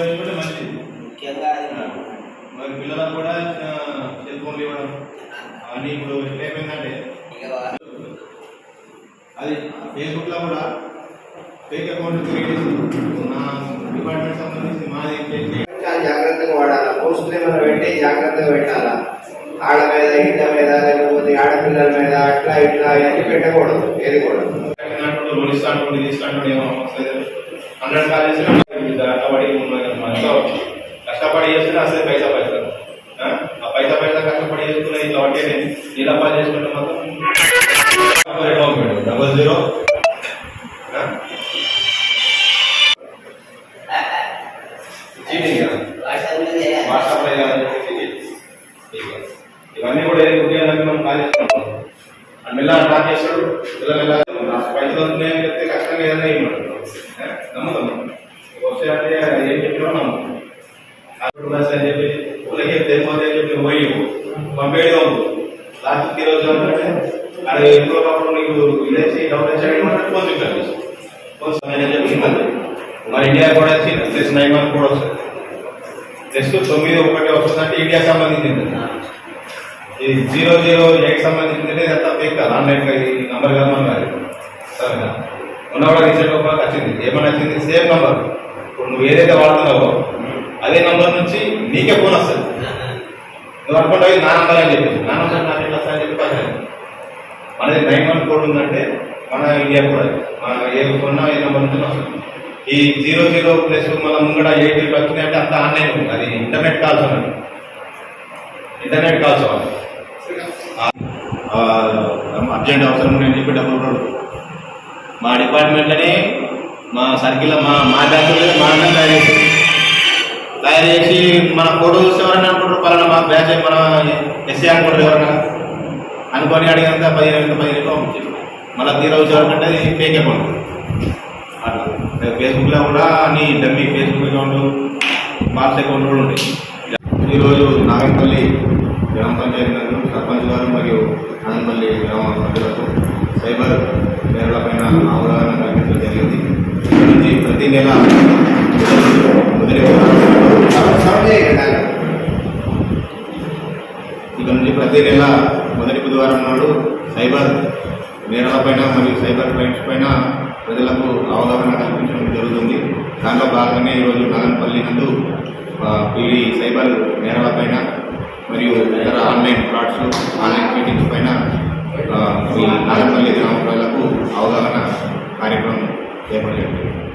ఉపయోగించుకుంటే మంచిది ముఖ్యంగా అది మరి పిల్లలకు కూడా ఆ, సెల్ ఫోన్లు ఇవ్వడం అవన్నీ ఇప్పుడు ఎట్లా అయిపోయిందంటే ఇక వా- అది ఫేస్బుక్ లో కూడా ఫేక్ అకౌంట్ క్రియేట్ చేసి నా డిపార్ట్మెంట్ సంబంధించి మాది fake చాలా జాగ్రత్తగా వాడాలా పోస్టులు ఏమైనా పెట్టి జాగ్రత్తగా పెట్టాలా ఆడ మీద ఇంట మీద లేకపోతే ఆడపిల్లల మీద అట్లా ఇట్లా ఇవన్నీ పెట్టకూడదు ఏది కూడా కట్టినట్టు లోన్ ఇస్తాను ఇది ఇస్తాను ఏమో వస్తుంది హండ్రెడ్ కాలేజ్ కష్టపడి ఎంతో కష్టపడి చేస్తే అసలు పైసా పైసా ఆ? ఆ పైసా పైసా కష్టపడి చేసుకునే ఇట్లా ఒకటే నీళ్ళ చేసుకుంటే మాత్రం డబల్ జీరో చీటింగ్ వాట్సాప్ మీద చేయాలి. వాట్సాప్ లో ఇలా చేసి ఇవన్నీ కూడా ఏది ఉద్యోగానికి మనం కాల్ చేసుకుంటాం అండ్ మెల్ల ట్రాక్ చేస్తాడు మెల్ల మెల్ల పైసలు వస్తున్నాయని చెప్తే కష్టంగా ఏదైనా ఇవ్వడు నమ్ముతాం వస్తే అంటే ఏం చెప్పినా నమ్ముతాం అప్పుడు బస్ అని చెప్పి ఊళ్ళకి తెలిపోతే అని చెప్పి పోయి పంపేయడం ఉంది లాస్ట్ ఈ రోజు అంటే అది ఎక్కువ అప్పుడు నీకు విదేశీ డౌట్ వచ్చాడు ఫోన్ చూపాను ఫోన్ అని చెప్పి ఇబ్బంది మరి ఇండియా కూడా వచ్చి ప్లస్ నైన్ మంత్ కూడా వస్తుంది నెక్స్ట్ తొమ్మిది ఒకటి వస్తుందంటే ఇండియా సంబంధించింది ఈ జీరో జీరో ఎయిట్ సంబంధించింది అంతా ఫేక్ కాదు ఆన్లైన్ ఈ నంబర్ కాదు మన కాదు సరేనా మొన్న కూడా రీసెంట్ ఒక వచ్చింది ఏమని వచ్చింది సేమ్ నంబర్ ఇప్పుడు నువ్వు ఏదైతే వాడుతున్నావో అదే నంబర్ నుంచి నీకే ఫోన్ వస్తుంది నువ్వు అనుకుంటావు ఇది నా నంబర్ అని చెప్పి నా నంబర్ నాకు ఎట్లా వస్తుంది అని చెప్పి పక్కన. మనది నైన్ వన్ కోడ్ ఉందంటే మన ఇండియా కూడా మన ఏ కొన్నా ఏ నంబర్ నుంచి వస్తుంది ఈ జీరో జీరో ప్లస్ మన ముంగడ ఎయిట్ జీరో వచ్చింది అంటే అంత ఆన్లైన్ ఉంది అది ఇంటర్నెట్ కాల్స్ అన్నట్టు ఇంటర్నెట్ కాల్స్ అవ్వాలి అర్జెంట్ అవసరం నేను చెప్పి డబ్బులు కూడా అడుగు. మా డిపార్ట్మెంట్లోనే మా సర్కిల్ మా మా బ్యాచ్లో మా అన్న తయారు చేసి తయారు చేసి మన ఫోటోస్ ఎవరైనా అనుకుంటారు పలానా మా బ్యాచ్ మన ఎస్ఏ అనుకుంటారు ఎవరైనా అనుకొని అడిగినంత పదిహేను వేలు పదిహేను వేలు పంపించేసి మళ్ళీ తీరా వచ్చేవారంటే అది ఫేక్ అకౌంట్ అట్లా ఫేస్బుక్లో కూడా అన్ని dummy Facebook account false account కూడా ఉంటాయి ఈరోజు నాగంపల్లి గ్రామ పంచాయతీ నందు సర్పంచ్ గారు మరియు నాగంపల్లి గ్రామ ప్రజలకు సైబర్ నేరాలపైన అవగాహన కల్పించడం జరిగింది ఇక్కడ నుంచి ప్రతి నెల మొదటి సౌండ్ చేయండి ఇక్కడ నుంచి ప్రతి నెల మొదటి బుధవారం నాడు సైబర్ నేరాలపైన మరియు సైబర్ క్రైమ్స్ పైన ప్రజలకు అవగాహన కల్పించడం జరుగుతుంది దాంట్లో భాగంగానే ఈరోజు నాగన్పల్లి నందు ఆ, ఈ సైబర్ నేరాలపైన మరియు ఇతర ఆన్లైన్ ఫ్రాడ్స్ ఆన్లైన్ మీటింగ్స్ పైన ఆ, ఈ నాగన్పల్లి గ్రామ ప్రజలకు అవగాహన కార్యక్రమం చేపట్టారు